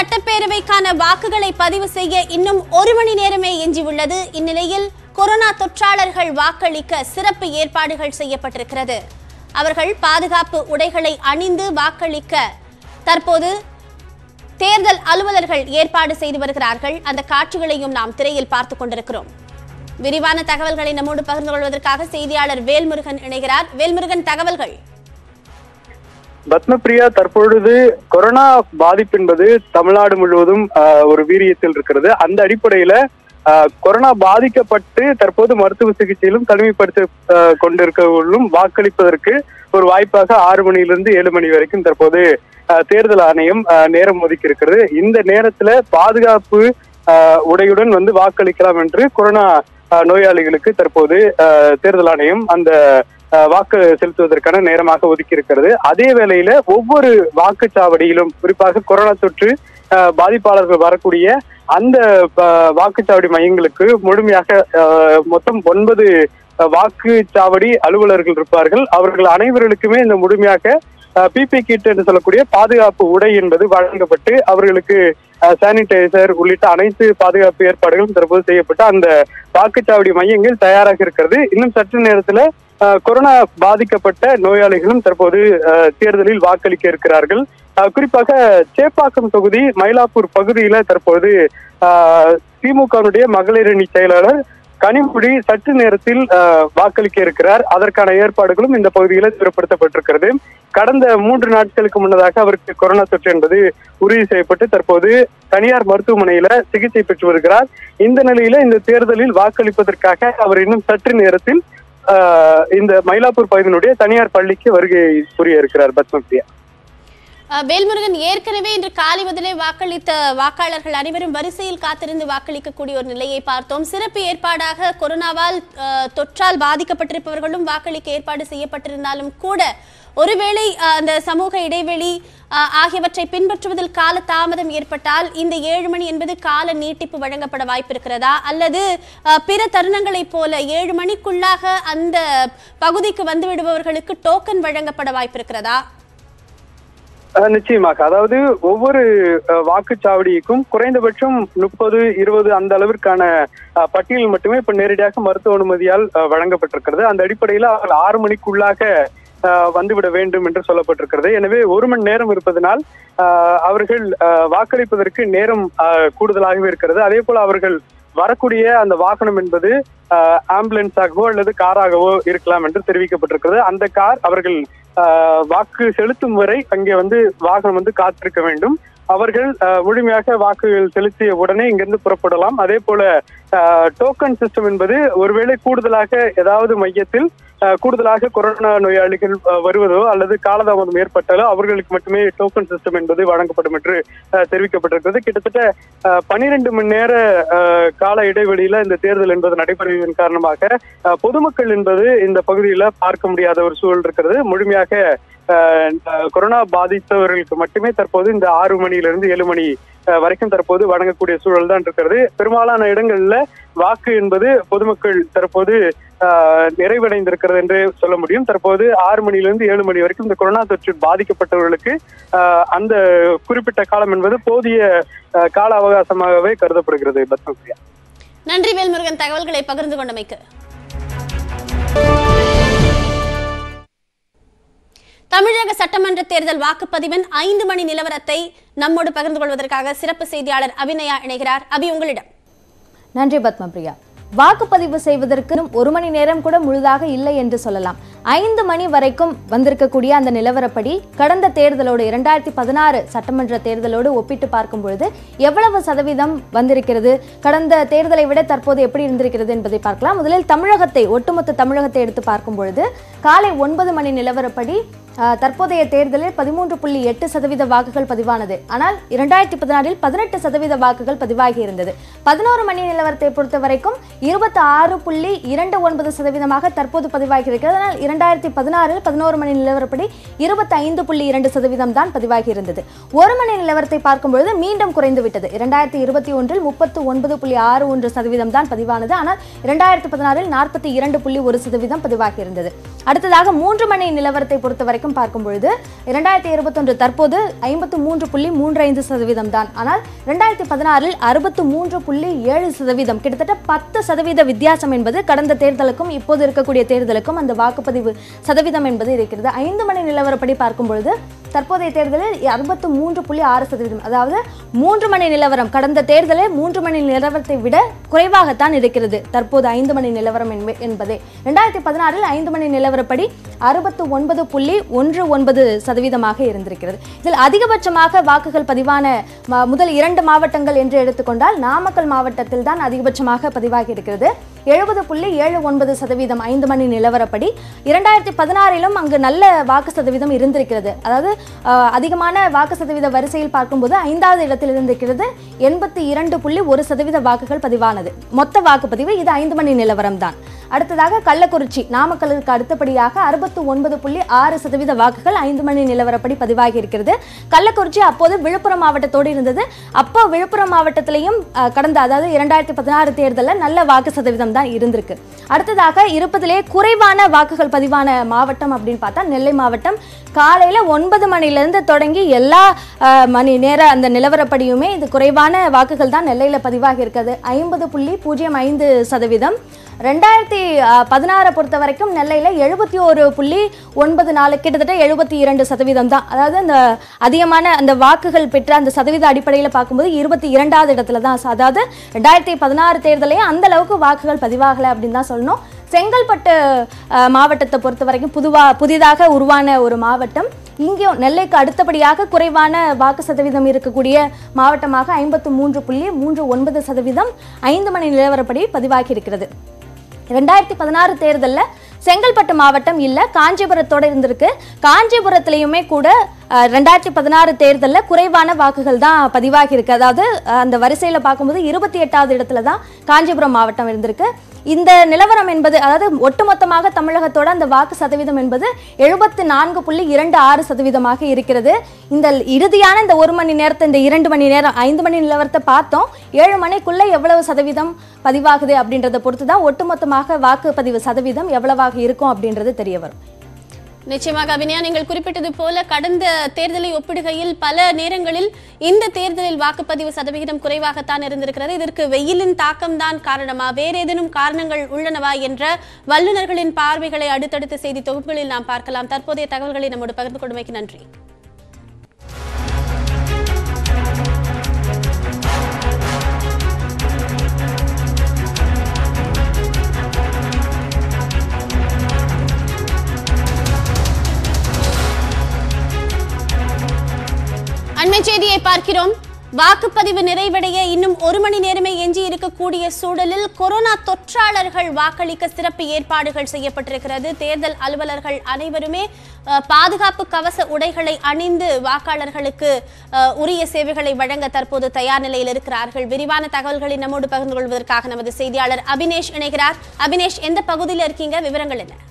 சட்டப்பேரவைக்கான வாக்குகளை பதிவு செய்ய இன்னும் ஒரு மணி நேரமே எஞ்சியுள்ளது இந்நிலையில் கொரோனா தொற்றாளர்கள் வாக்களிக்க சிறப்பு ஏற்பாடுகள் செய்யப்பட்டிருக்கிறது அவர்கள் பாதுகாப்பு உடைகளை அணிந்து வாக்களிக்க தற்போது தேர்தல் அலுவலர்கள் ஏற்பாடு செய்து வருகிறார்கள் அந்த காட்சிகளையும் நாம் திரையில் பார்த்துக் கொண்டிருக்கிறோம் விரிவான தகவல்களை நம்மோடு பகிர்ந்து கொள்வதற்காக செய்தியாளர் வேல்முருகன் இணைகிறார் வேல்முருகன் தகவல்கள் பத்மபிரியா தற்பொழுது கொரோனா பாதிப்பு என்பது தமிழ்நாடு முழுவதும் ஆஹ், ஒரு வீரியத்தில் இருக்கிறது அந்த அடிப்படையில ஆஹ், கொரோனா பாதிக்கப்பட்டு தற்போது மருத்துவ சிகிச்சையிலும் தனிமைப்படுத்தி ஆஹ், கொண்டிருக்கவர்களும் வாக்களிப்பதற்கு ஒரு வாய்ப்பாக ஆறு மணியிலிருந்து ஏழு மணி வரைக்கும் தற்போது ஆஹ், தேர்தல் ஆணையம் ஆஹ், நேரம் ஒதுக்கி இருக்கிறது இந்த நேரத்துல பாதுகாப்பு ஆஹ், உடையுடன் வந்து வாக்களிக்கலாம் என்று கொரோனா ஆஹ், நோயாளிகளுக்கு தற்போது ஆஹ், தேர்தல் ஆணையம் அந்த ஆஹ், வாக்கு செலுத்துவதற்கான நேரமாக ஒதுக்கி இருக்கிறது அதே வேளையில ஒவ்வொரு வாக்குச்சாவடியிலும் குறிப்பாக கொரோனா தொற்று ஆஹ், பாதிப்பாளர்கள் வரக்கூடிய அந்த ஆஹ், வாக்குச்சாவடி மையங்களுக்கு முழுமையாக ஆஹ், மொத்தம் ஒன்பது ஆஹ், வாக்குச்சாவடி அலுவலர்கள் இருப்பார்கள் அவர்கள் அனைவர்களுக்குமே இந்த முழுமையாக பிபி கிட் என்று சொல்லக்கூடிய பாதுகாப்பு உடை என்பது வழங்கப்பட்டு அவர்களுக்கு சானிடைசர் உள்ளிட்ட அனைத்து பாதுகாப்பு ஏற்பாடுகளும் தற்போது செய்யப்பட்டு அந்த வாக்குச்சாவடி மையங்கள் தயாராக இருக்கிறது இன்னும் சற்று நேரத்துல ஆஹ், கொரோனா பாதிக்கப்பட்ட நோயாளிகளும் தற்போது ஆஹ், தேர்தலில் வாக்களிக்க இருக்கிறார்கள் ஆஹ், குறிப்பாக சேப்பாக்கம் தொகுதி மயிலாப்பூர் பகுதியில தற்போது ஆஹ், திமுகவினுடைய மகளிர் அணி செயலாளர் கனிமொழி சற்று நேரத்தில் ஆஹ், வாக்களிக்க இருக்கிறார் அதற்கான ஏற்பாடுகளும் இந்த பகுதியில் தீவிரப்படுத்தப்பட்டிருக்கிறது கடந்த மூன்று நாட்களுக்கு முன்னதாக அவருக்கு கொரோனா தொற்று என்பது உறுதி செய்யப்பட்டு தற்போது தனியார் மருத்துவமனையில சிகிச்சை பெற்று வருகிறார் இந்த நிலையில இந்த தேர்தலில் வாக்களிப்பதற்காக அவர் இன்னும் சற்று நேரத்தில் ஆஹ், இந்த மயிலாப்பூர் பகுதியினுடைய தனியார் பள்ளிக்கு வருகை புரிய இருக்கிறார் பத்மபிரியா அஹ், வேல்முருகன் ஏற்கனவே இன்று காலை முதலே வாக்களித்த வாக்காளர்கள் அனைவரும் வரிசையில் காத்திருந்து வாக்களிக்கக்கூடிய ஒரு நிலையை பார்த்தோம் சிறப்பு ஏற்பாடாக கொரோனாவால் அஹ், தொற்றால் பாதிக்கப்பட்டிருப்பவர்களும் வாக்களிக்க ஏற்பாடு செய்யப்பட்டிருந்தாலும் கூட ஒருவேளை அஹ், அந்த சமூக இடைவெளி அஹ், ஆகியவற்றை பின்பற்றுவதில் கால தாமதம் ஏற்பட்டால் இந்த ஏழு மணி என்பது கால நீட்டிப்பு வழங்கப்பட வாய்ப்பு இருக்கிறதா அல்லது அஹ், பிற தருணங்களைப் போல ஏழு மணிக்குள்ளாக அந்த பகுதிக்கு வந்து விடுபவர்களுக்கு டோக்கன் வழங்கப்பட வாய்ப்பு இருக்கிறதா அஹ் நிச்சயமாக அதாவது ஒவ்வொரு அஹ், வாக்குச்சாவடிக்கும் குறைந்தபட்சம் முப்பது இருபது அந்த அளவிற்கான அஹ், பட்டியல் மட்டுமே இப்ப நேரடியாக மருத்துவ அனுமதியால் அஹ், வழங்கப்பட்டிருக்கிறது அந்த அடிப்படையில் அவர்கள் ஆறு மணிக்குள்ளாக அஹ், வந்துவிட வேண்டும் என்று சொல்லப்பட்டிருக்கிறது எனவே ஒரு மணி நேரம் இருப்பதனால் அஹ், அவர்கள் அஹ், வாக்களிப்பதற்கு நேரம் அஹ், கூடுதலாகவே இருக்கிறது அதே போல அவர்கள் வரக்கூடிய அந்த வாகனம் என்பது அஹ், ஆம்புலன்ஸாகவோ அல்லது காராகவோ இருக்கலாம் என்று தெரிவிக்கப்பட்டிருக்கிறது அந்த கார் அவர்கள் ஆஹ் வாக்கு செலுத்தும் வரை அங்கே வந்து வாகனம் வந்து காத்திருக்க வேண்டும் அவர்கள் ஆஹ் முழுமையாக வாக்குகள் செலுத்திய உடனே இங்கிருந்து புறப்படலாம் அதே போல டோக்கன் சிஸ்டம் என்பது ஒருவேளை கூடுதலாக ஏதாவது மையத்தில் ஆஹ் கூடுதலாக கொரோனா நோயாளிகள் ஆஹ் வருவதோ அல்லது காலதாமதம் ஏற்பட்டாலோ அவர்களுக்கு மட்டுமே டோக்கன் சிஸ்டம் என்பது வழங்கப்படும் என்று ஆஹ் தெரிவிக்கப்பட்டிருக்கிறது கிட்டத்தட்ட பனிரெண்டு மணி நேர ஆஹ் கால இடைவெளியில இந்த தேர்தல் என்பது நடைபெறுவதன் காரணமாக ஆஹ் பொதுமக்கள் என்பது இந்த பகுதியில பார்க்க முடியாத ஒரு சூழல் இருக்கிறது முழுமையாக ஆஹ் ஆஹ் கொரோனா பாதித்தவர்களுக்கு மட்டுமே தற்போது இந்த ஆறு மணியிலிருந்து ஏழு மணி ஆஹ் வரைக்கும் தற்போது வழங்கக்கூடிய சூழல் தான் இருக்கிறது பெரும்பாலான இடங்கள்ல வாக்கு என்பது பொதுமக்கள் தற்போது ஆஹ் நிறைவடைந்திருக்கிறது என்று சொல்ல முடியும் தற்போது ஆறு மணியிலிருந்து ஏழு மணி வரைக்கும் இந்த கொரோனா தொற்று பாதிக்கப்பட்டவர்களுக்கு ஆஹ் அந்த குறிப்பிட்ட காலம் என்பது போதிய ஆஹ் கால அவகாசமாகவே கருதப்படுகிறது பத்மபிரியா நன்றி வேல்முருகன் தகவல்களை பகிர்ந்து கொண்டமைக்கு தமிழக சட்டமன்ற தேர்தல் வாக்குப்பதிவின் ஐந்து மணி நிலவரத்தை நம்மோடு பகிர்ந்து கொள்வதற்காக சிறப்பு செய்தியாளர் அபிநயா இணைகிறார் அபி உங்களிடம் நன்றி பத்மபிரியா வாக்குப்பதிவு செய்வதற்கு இன்னும் ஒரு மணி நேரம் கூட முழுதாக இல்லை என்று சொல்லலாம் ஐந்து மணி வரைக்கும் வந்திருக்கக்கூடிய அந்த நிலவரப்படி கடந்த தேர்தலோடு இரண்டாயிரத்தி பதினாறு சட்டமன்ற தேர்தலோடு ஒப்பிட்டு பார்க்கும் பொழுது எவ்வளவு சதவீதம் வந்திருக்கிறது கடந்த தேர்தலை விட தற்போது எப்படி இருந்திருக்கிறது என்பதை பார்க்கலாம் முதலில் தமிழகத்தை ஒட்டுமொத்த தமிழகத்தை எடுத்து பார்க்கும் பொழுது காலை ஒன்பது மணி நிலவரப்படி ஆஹ், தற்போதைய தேர்தலில் பதிமூன்று புள்ளி எட்டு சதவீத வாக்குகள் பதிவானது ஆனால் இரண்டாயிரத்தி பதினாறில் பதினெட்டு சதவீத வாக்குகள் பதிவாகி இருந்தது பதினோரு மணி நிலவரத்தை பொறுத்த வரைக்கும் இருபத்தி ஆறு புள்ளி இரண்டு ஒன்பது சதவீதமாக தற்போது பதிவாகி இருக்கிறது ஆனால் இரண்டாயிரத்தி பதினாறில் பதினோரு மணி நிலவரப்படி இருபத்தி ஐந்து புள்ளி இரண்டு சதவீதம் தான் பதிவாகி இருந்தது ஒரு மணி நிலவரத்தை பார்க்கும் பொழுது மீண்டும் குறைந்து விட்டது இரண்டாயிரத்தி இருபத்தி ஒன்றில் முப்பத்து ஒன்பது புள்ளி ஆறு ஒன்று சதவீதம் தான் பதிவானது ஆனால் இரண்டாயிரத்தி பதினாறில் நாற்பத்தி இரண்டு புள்ளி ஒரு சதவீதம் பதிவாகி இருந்தது அடுத்ததாக மூன்று மணி நிலவரத்தை பொறுத்த வரைக்கும் வரைக்கும் பார்க்கும் பொழுது இரண்டாயிரத்தி இருபத்தொன்று தற்போது ஐம்பத்து மூன்று புள்ளி மூன்று ஐந்து சதவீதம் தான் ஆனால் ரெண்டாயிரத்தி பதினாறில் அறுபத்து மூன்று புள்ளி ஏழு சதவீதம் கிட்டத்தட்ட பத்து சதவீத வித்தியாசம் என்பது கடந்த தேர்தலுக்கும் இப்போது இருக்கக்கூடிய தேர்தலுக்கும் அந்த வாக்குப்பதிவு சதவீதம் என்பது இருக்கிறது ஐந்து மணி நிலவரப்படி பார்க்கும் பொழுது தற்போதைய தேர்தலில் அறுபத்து மூன்று புள்ளி ஆறு சதவீதம் அதாவது மூன்று மணி நிலவரம் கடந்த தேர்தலில் மூன்று மணி நிலவரத்தை விட குறைவாகத்தான் இருக்கிறது தற்போது ஐந்து மணி நிலவரம் என்ப- என்பதே ரெண்டாயிரத்தி பதினாறில் ஐந்து மணி நிலவரப்படி அறுபத்து ஒன்பது புள்ளி ஒன்று ஒன்பது சதவீதமாக இருந்திருக்கிறது இதில் அதிகபட்சமாக வாக்குகள் பதிவான ம- முதல் இரண்டு மாவட்டங்கள் என்று எடுத்துக்கொண்டால் நாமக்கல் மாவட்டத்தில் தான் அதிகபட்சமாக பதிவாகி இருக்கிறது எழுபது புள்ளி ஏழு ஒன்பது சதவீதம் ஐந்து மணி நிலவரப்படி இரண்டாயிரத்தி பதினாறிலும் அங்கு நல்ல வாக்கு சதவீதம் இருந்திருக்கிறது அதாவது அஹ், அதிகமான வாக்கு சதவீத வரிசையில் பார்க்கும்போது ஐந்தாவது இடத்தில் இருந்திருக்கிறது எண்பத்தி இரண்டு புள்ளி ஒரு சதவீத வாக்குகள் பதிவானது மொத்த வாக்குப்பதிவு இது ஐந்து மணி நிலவரம் தான் அடுத்ததாக கள்ளக்குறிச்சி நாமக்கலுக்கு அடுத்தபடியாக அறுபத்து ஒன்பது புள்ளி ஆறு சதவீத வாக்குகள் ஐந்து மணி நிலவரப்படி பதிவாகி இருக்கிறது கள்ளக்குறிச்சி அப்போது விழுப்புரம் மாவட்டத்தோடு இருந்தது அப்போ விழுப்புரம் மாவட்டத்திலையும் அஹ், கடந்த அதாவது இரண்டாயிரத்தி பதினாறு தேர்தலில் நல்ல வாக்கு சதவீதம் தான் இருந்திருக்கு அடுத்ததாக இருப்பதிலே குறைவான வாக்குகள் பதிவான மாவட்டம் அப்படின்னு பார்த்தா நெல்லை மாவட்டம் காலையில ஒன்பது மணிலேருந்து தொடங்கி எல்லா அஹ், மணி நேர அந்த நிலவரப்படியுமே இது குறைவான வாக்குகள் தான் நெல்லையில பதிவாகி இருக்கிறது ஐம்பது புள்ளி பூஜ்ஜியம் ஐந்து சதவீதம் ரெண்டாயிரத்தி பதினாறை பொறுத்த வரைக்கும் நெல்லையில எழுபத்தி ஒரு புள்ளி ஒன்பது நாலு கிட்டத்தட்ட எழுபத்தி இரண்டு சதவீதம் தான் அதாவது அந்த அதிகமான அந்த வாக்குகள் பெற்ற அந்த சதவீத அடிப்படையில் பார்க்கும்போது இருபத்தி இரண்டாவது இடத்துல தான் அதாவது ரெண்டாயிரத்தி பதினாறு தேர்தலையும் அந்த அளவுக்கு வாக்குகள் பதிவாகலை அப்படின்னு தான் சொல்லணும் செங்கல்பட்டு அஹ், மாவட்டத்தை பொறுத்த வரைக்கும் புதுவா புதிதாக உருவான ஒரு மாவட்டம் இங்கேயும் நெல்லைக்கு அடுத்தபடியாக குறைவான வாக்கு சதவீதம் இருக்கக்கூடிய மாவட்டமாக ஐம்பத்து மூன்று புள்ளி மூன்று ஒன்பது சதவீதம் ஐந்து மணி நிலவரப்படி பதிவாகி இருக்கிறது ரெண்டாயிரத்தி பதினாறு தேர்தலில் செங்கல்பட்டு மாவட்டம் இல்லை காஞ்சிபுரத்தோட இருந்திருக்கு காஞ்சிபுரத்துலையுமே கூட அஹ், ரெண்டாயிரத்தி பதினாறு தேர்தலில் குறைவான வாக்குகள் தான் பதிவாகி இருக்கு அதாவது அஹ், அந்த வரிசையில் பார்க்கும்போது இருபத்தி எட்டாவது இடத்துல தான் காஞ்சிபுரம் மாவட்டம் இருந்திருக்கு இந்த நிலவரம் என்பது அதாவது ஒட்டுமொத்தமாக தமிழகத்தோட அந்த வாக்கு சதவீதம் என்பது எழுபத்து நான்கு புள்ளி இரண்டு ஆறு சதவீதமாக இருக்கிறது இந்த இறுதியான இந்த ஒரு மணி நேரத்தை இந்த இரண்டு மணி நேரம் ஐந்து மணி நிலவரத்தை பார்த்தோம் ஏழு மணிக்குள்ள எவ்வளவு சதவீதம் பதிவாகுது அப்படின்றத பொறுத்து தான் ஒட்டுமொத்தமாக வாக்குப்பதிவு சதவீதம் எவ்வளவாக இருக்கும் அப்படின்றது தெரிய வரும் நிச்சயமாக அபிநயா நீங்கள் குறிப்பிட்டது போல கடந்த தேர்தலை ஒப்பிடுகையில் பல நேரங்களில் இந்த தேர்தலில் வாக்குப்பதிவு சதவிகிதம் குறைவாகத்தான் இருந்திருக்கிறது இதற்கு வெயிலின் தாக்கம்தான் காரணமா வேற ஏதேனும் காரணங்கள் உள்ளனவா என்ற வல்லுநர்களின் பார்வைகளை அடுத்தடுத்த செய்தி தொகுப்புகளில் நாம் பார்க்கலாம் தற்போதைய தகவல்களை நம்மோடு பகிர்ந்து கொண்டமைக்கு நன்றி அண்மை செய்தியை பார்க்கிறோம் வாக்குப்பதிவு நிறைவடைய இன்னும் ஒரு மணி நேரமே எஞ்சி இருக்கக்கூடிய சூழலில் கொரோனா தொற்றாளர்கள் வாக்களிக்க சிறப்பு ஏற்பாடுகள் செய்யப்பட்டிருக்கிறது தேர்தல் அலுவலர்கள் அனைவருமே அஹ், பாதுகாப்பு கவச உடைகளை அணிந்து வாக்காளர்களுக்கு அஹ், உரிய சேவைகளை வழங்க தற்போது தயார் நிலையில் இருக்கிறார்கள் விரிவான தகவல்களை நம்மோடு பகிர்ந்து கொள்வதற்காக நமது செய்தியாளர் அபினேஷ் இணைகிறார் அபினேஷ் எந்த பகுதியில் இருக்கீங்க விவரங்கள் என்ன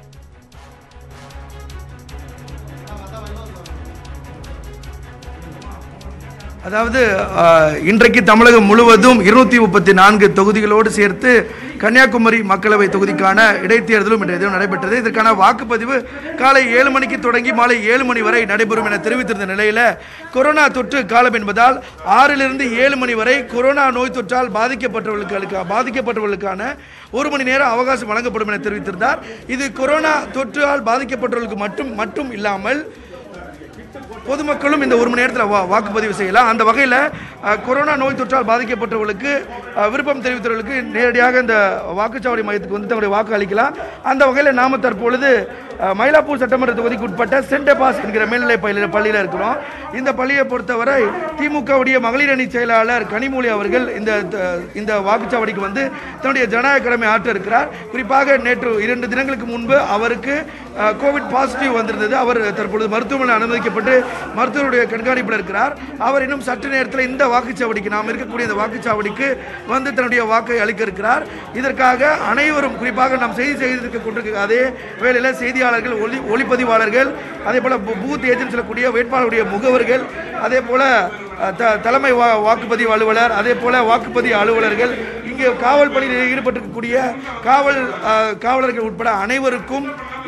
அதாவது ஆஹ், இன்றைக்கு தமிழகம் முழுவதும் இருநூத்தி முப்பத்தி நான்கு தொகுதிகளோடு சேர்த்து கன்னியாகுமரி மக்களவை தொகுதிக்கான இடைத்தேர்தலும் இன்றைய தினம் நடைபெற்றது இதற்கான வாக்குப்பதிவு காலை ஏழு மணிக்கு தொடங்கி மாலை ஏழு மணி வரை நடைபெறும் என தெரிவித்திருந்த நிலையில் கொரோனா தொற்று காலம் என்பதால் ஆறிலிருந்து ஏழு மணி வரை கொரோனா நோய் தொற்றால் பாதிக்கப்பட்டவர்களுக்கு பாதிக்கப்பட்டவர்களுக்கான ஒரு மணி நேரம் அவகாசம் வழங்கப்படும் என தெரிவித்திருந்தார் இது கொரோனா தொற்றால் பாதிக்கப்பட்டவர்களுக்கு மட்டும் மட்டும் இல்லாமல் பொதுமக்களும் இந்த ஒரு மணி நேரத்தில் வா வாக்குப்பதிவு செய்யலாம் அந்த வகையில் கொரோனா நோய் தொற்றால் பாதிக்கப்பட்டவர்களுக்கு அஹ், விருப்பம் தெரிவித்தவர்களுக்கு நேரடியாக இந்த வாக்குச்சாவடி மையத்துக்கு வந்து தங்களுடைய வாக்கு அளிக்கலாம் அந்த வகையில் நாம் தற்பொழுது அஹ், மயிலாப்பூர் சட்டமன்ற தொகுதிக்கு உட்பட்ட சென்ட் பாஸ் என்கிற மேல்நிலை பள்ளியில் பள்ளியில் இருக்கிறோம் இந்த பள்ளியை பொறுத்தவரை திமுகவுடைய மகளிர் அணி செயலாளர் கனிமொழி அவர்கள் இந்த த- இந்த வாக்குச்சாவடிக்கு வந்து தன்னுடைய ஜனநாயக கடமை ஆற்ற இருக்கிறார் குறிப்பாக நேற்று இரண்டு தினங்களுக்கு முன்பு அவருக்கு அஹ், கோவிட் பாசிட்டிவ் வந்திருந்தது அவர் தற்பொழுது மருத்துவமனை அனுமதிக்கப்பட்டு மருத்துவருடைய கண்காணிப்பில் இருக்கிறார் அவர் இன்னும் சற்று நேரத்தில் இந்த வாக்குச்சாவடிக்கு நாம் இருக்கக்கூடிய இந்த வாக்குச்சாவடிக்கு வந்து தன்னுடைய வாக்கை அளிக்க இருக்கிறார் இதற்காக அனைவரும் குறிப்பாக நாம் செய்தி செய்திருக்க கொண்டிருக்க அதே வேளையில் செய்தியாளர்கள் ஒளி ஒளிப்பதிவாளர்கள் அதே போல் பூத் ஏஜென்ட் சொல்லக்கூடிய வேட்பாளருடைய முகவர்கள் அதே போல் அஹ், த தலைமை வா வாக்குப்பதிவு அலுவலர் அதே போல் வாக்குப்பதிவு அலுவலர்கள் இங்கே காவல் பணியில் ஈடுபட்டிருக்கக்கூடிய காவல் அஹ், காவலர்கள் உட்பட அனைவருக்கும்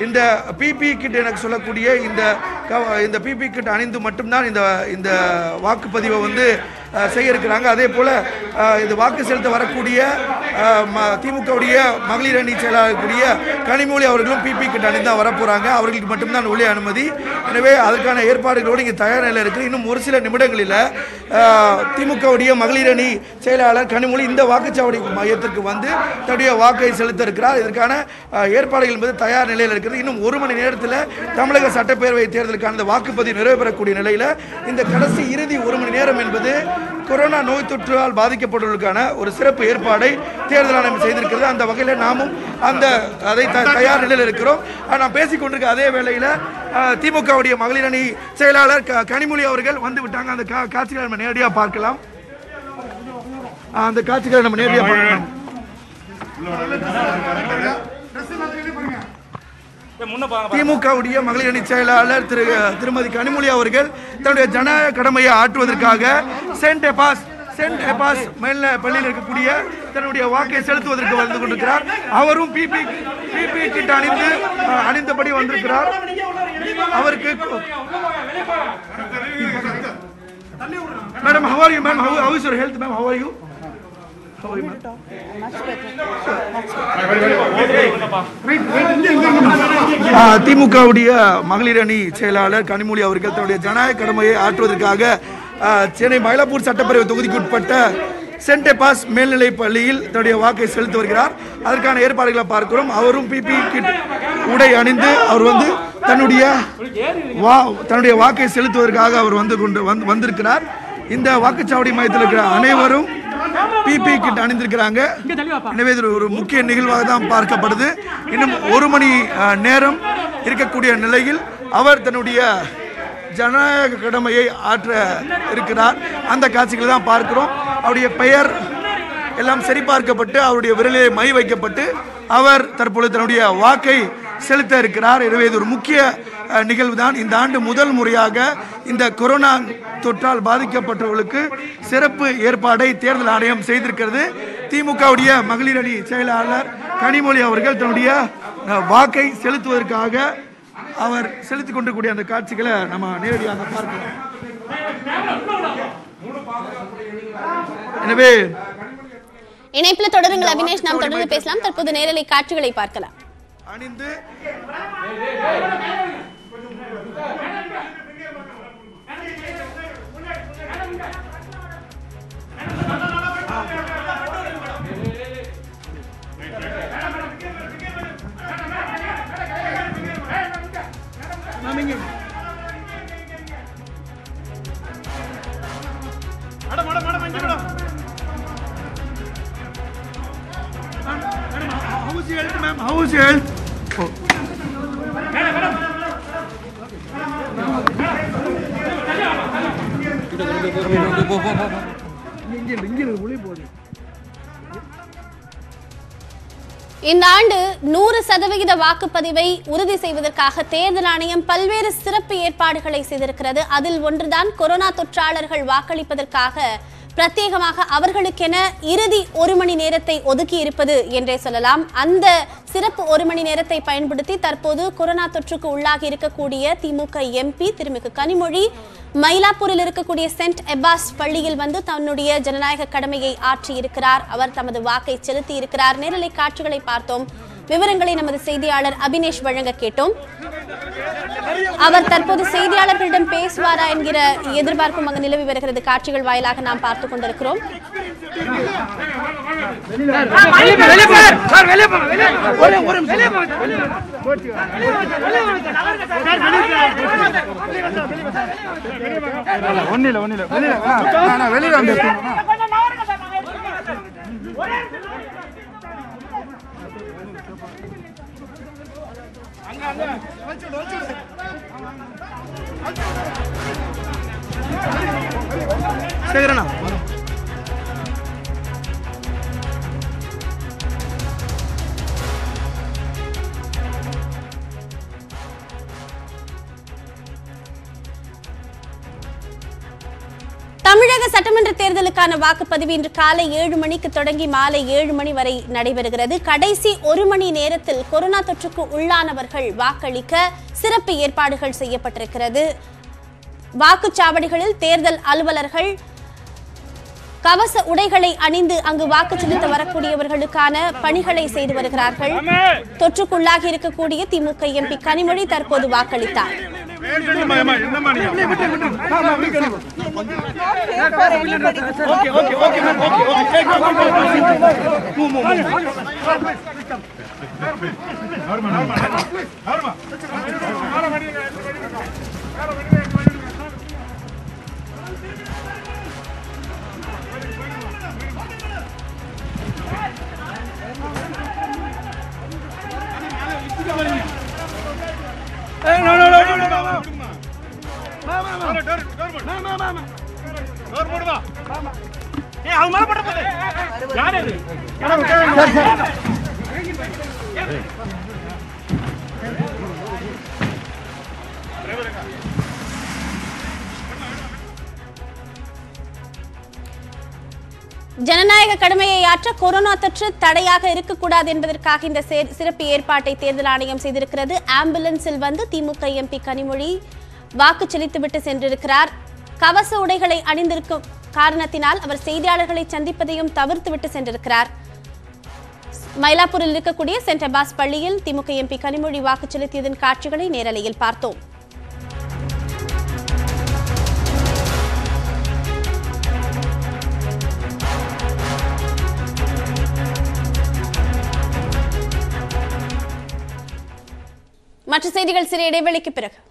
இந்த பிபி கிட் எனக்கு சொல்லக்கூடிய இந்த க- இந்த பிபி கிட் அணிந்து மட்டும்தான் இந்த இந்த வாக்குப்பதிவை வந்து அஹ், செய்ய இருக்கிறாங்க அதே போல் இந்த வாக்கு செலுத்த வரக்கூடிய அஹ், ம- திமுகவுடைய மகளிர் அணி செயலாளர் கூடிய கனிமொழி அவர்களும் பிபி கிட் அணிந்து தான் வரப்போகிறாங்க அவர்களுக்கு மட்டும்தான் உள்ளே அனுமதி எனவே அதற்கான ஏற்பாடுகளோடு இங்கே தயார் நிலையில் இருக்குது இன்னும் ஒரு சில நிமிடங்களில் அஹ், திமுகவுடைய மகளிர் அணி செயலாளர் கனிமொழி இந்த வாக்குச்சாவடி மையத்திற்கு வந்து தன்னுடைய வாக்கை செலுத்த இருக்கிறார் இதற்கான அஹ், ஏற்பாடுகள் என்பது தயார் நிலையில் இருக்கிறது இன்னும் ஒரு மணி நேரத்தில் தமிழக சட்டப்பேரவை தேர்தலுக்கான இந்த வாக்குப்பதிவு நிறைவு பெறக்கூடிய நிலையில் இந்த கடைசி இறுதி ஒரு மணி நேரம் என்பது கொரோனா நோய் தொற்றால் பாதிக்கப்பட்டவர்களுக்கான ஒரு சிறப்பு ஏற்பாடை தேர்தல் ஆணையம் செய்திருக்கிறது அந்த வகையில் நாமும் அந்த அதை த- தயார் நிலையில் இருக்கிறோம் ஆஹ், நான் பேசிக் கொண்டிருக்க அதே வேளையில் ஆஹ், திமுகவுடைய மகளிர் அணி செயலாளர் க- கனிமொழி அவர்கள் வந்து விட்டாங்க அந்த கா- காட்சிகளை நம்ம நேரடியாக பார்க்கலாம் ஆஹ், அந்த காட்சிகளை நம்ம நேரடியாக பார்க்கலாம் திமுகவுடைய மகளிர் அணி செயலாளர் திரு திருமதி கனிமொழி அவர்கள் தன்னுடைய ஜனநாயக கடமையை ஆற்றுவதற்காக சென்ட் எபாஸ் சென்ட் எபாஸ் மேல்நிலை பள்ளியில் இருக்கக்கூடிய தன்னுடைய வாக்கை செலுத்துவதற்கு வந்து கொண்டிருக்கிறார் அவரும் பிபி பிபி கிட் அணிந்து அஹ், அணிந்தபடி வந்திருக்கிறார் அவருக்கு madam how are you ma'am how how is your health ma'am how are you ஆ, திமுகவுடைய மகளிர் அணி செயலாளர் கனிமொழி அவர்கள் தன்னுடைய ஜனநாயக கடமையை ஆற்றுவதற்காக ஆ, சென்னை மயிலாப்பூர் சட்டப்பேரவை தொகுதிக்கு உட்பட்ட சென்ட் எபாஸ் மேல்நிலைப் பள்ளியில் தன்னுடைய வாக்கை செலுத்தி வருகிறார் அதற்கான ஏற்பாடுகளை பார்க்கிறோம் அவரும் பிபி கிட் உடை அணிந்து அவர் வந்து தன்னுடைய வா தன்னுடைய வாக்கை செலுத்துவதற்காக அவர் வந்து கொண்டு வந்து வந்திருக்கிறார் இந்த வாக்குச்சாவடி மையத்தில் இருக்கிற அனைவரும் பிபி கிட் அணிந்திருக்கிறாங்க எனவே இது ஒரு முக்கிய நிகழ்வாக தான் பார்க்கப்படுது இன்னும் ஒரு மணி அஹ், நேரம் இருக்கக்கூடிய நிலையில் அவர் தன்னுடைய ஜனநாயக கடமையை ஆற்ற இருக்கிறார் அந்த காட்சிகளை தான் பார்க்கிறோம் அவருடைய பெயர் எல்லாம் சரிபார்க்கப்பட்டு அவருடைய விரலிலே மை வைக்கப்பட்டு அவர் தற்பொழுது தன்னுடைய வாக்கை செலுத்த இருக்கிறார் எனவே இது ஒரு முக்கிய அஹ், நிகழ்வுதான் இந்த ஆண்டு முதல் முறையாக இந்த கொரோனா தொற்றால் பாதிக்கப்பட்டவர்களுக்கு சிறப்பு ஏற்பாடை தேர்தல் ஆணையம் செய்திருக்கிறது திமுகவுடைய மகளிர் அணி செயலாளர் கனிமொழி அவர்கள் தன்னுடைய அஹ், வாக்கை செலுத்துவதற்காக அவர் செலுத்திக் கொண்டிருக்கூடிய அந்த காட்சிகளை நம்ம நேரடியாக பார்க்கலாம் எனவே இணைப்புல தொடருங்கள் அபினேஷ் நாம் தொடர்ந்து பேசலாம் தற்போது நேரலை காட்சிகளை பார்க்கலாம் அணிந்து How's your health, ma'am? How's your health? Oh. இந்த ஆண்டு நூறு சதவிகித வாக்குப்பதிவை உறுதி செய்வதற்காக தேர்தல் ஆணையம் பல்வேறு சிறப்பு ஏற்பாடுகளை செய்திருக்கிறது அதில் ஒன்றுதான் கொரோனா தொற்றாளர்கள் வாக்களிப்பதற்காக பிரத்யேகமாக அவர்களுக்கென இறுதி ஒரு மணி நேரத்தை ஒதுக்கி இருப்பது என்றே சொல்லலாம் அந்த சிறப்பு ஒரு மணி நேரத்தை பயன்படுத்தி தற்போது கொரோனா தொற்றுக்கு உள்ளாகி இருக்கக்கூடிய திமுக எம்பி திருமிகு கனிமொழி மயிலாப்பூரில் இருக்கக்கூடிய சென்ட் எபாஸ் பள்ளியில் வந்து தன்னுடைய ஜனநாயக கடமையை ஆற்றி இருக்கிறார் அவர் தமது வாக்கை செலுத்தி இருக்கிறார் நேரலை காட்சிகளை பார்த்தோம் விவரங்களை நமது செய்தியாளர் அபினேஷ் வழங்க கேட்டோம் அவர் தற்போது செய்தியாளர்களிடம் பேசுவாரா என்கிற எதிர்பார்ப்பும் அங்கு நிலவி வருகிறது காட்சிகள் வாயிலாக நாம் பார்த்துக் கொண்டிருக்கிறோம் ஒன்னில ஒன்னில வெளியில வெளியில வந்து சேகரண்ணா தமிழ் தமிழக சட்டமன்ற தேர்தலுக்கான வாக்குப்பதிவு இன்று காலை ஏழு மணிக்கு தொடங்கி மாலை ஏழு மணி வரை நடைபெறுகிறது கடைசி ஒரு மணி நேரத்தில் கொரோனா தொற்றுக்கு உள்ளானவர்கள் வாக்களிக்க சிறப்பு ஏற்பாடுகள் செய்யப்பட்டிருக்கிறது வாக்குச்சாவடிகளில் தேர்தல் அலுவலர்கள் கவச உடைகளை அணிந்து அங்கு வாக்கு செலுத்த வரக்கூடியவர்களுக்கான பணிகளை செய்து வருகிறார்கள் தொற்றுக்குள்ளாகி இருக்கக்கூடிய திமுக எம்பி கனிமொழி தற்போது வாக்களித்தார் ஜனநாயக கடமையை ஆற்ற கொரோனா தொற்று தடையாக இருக்கக்கூடாது என்பதற்காக இந்த சே- சிறப்பு ஏற்பாட்டை தேர்தல் ஆணையம் செய்திருக்கிறது ஆம்புலன்ஸில் வந்து திமுக எம்பி கனிமொழி வாக்கு செலுத்திவிட்டு சென்றிருக்கிறார் கவச உடைகளை அணிந்திருக்கும் காரணத்தினால் அவர் செய்தியாளர்களை சந்திப்பதையும் தவிர்த்துவிட்டு சென்றிருக்கிறார் மயிலாப்பூரில் இருக்கக்கூடிய சென்ட் அபாஸ் பள்ளியில் திமுக எம்பி கனிமொழி வாக்கு செலுத்தியதன் காட்சிகளை நேரலையில் பார்த்தோம் மற்ற செய்திகள் சிறிய இடைவெளிக்கு பிறகு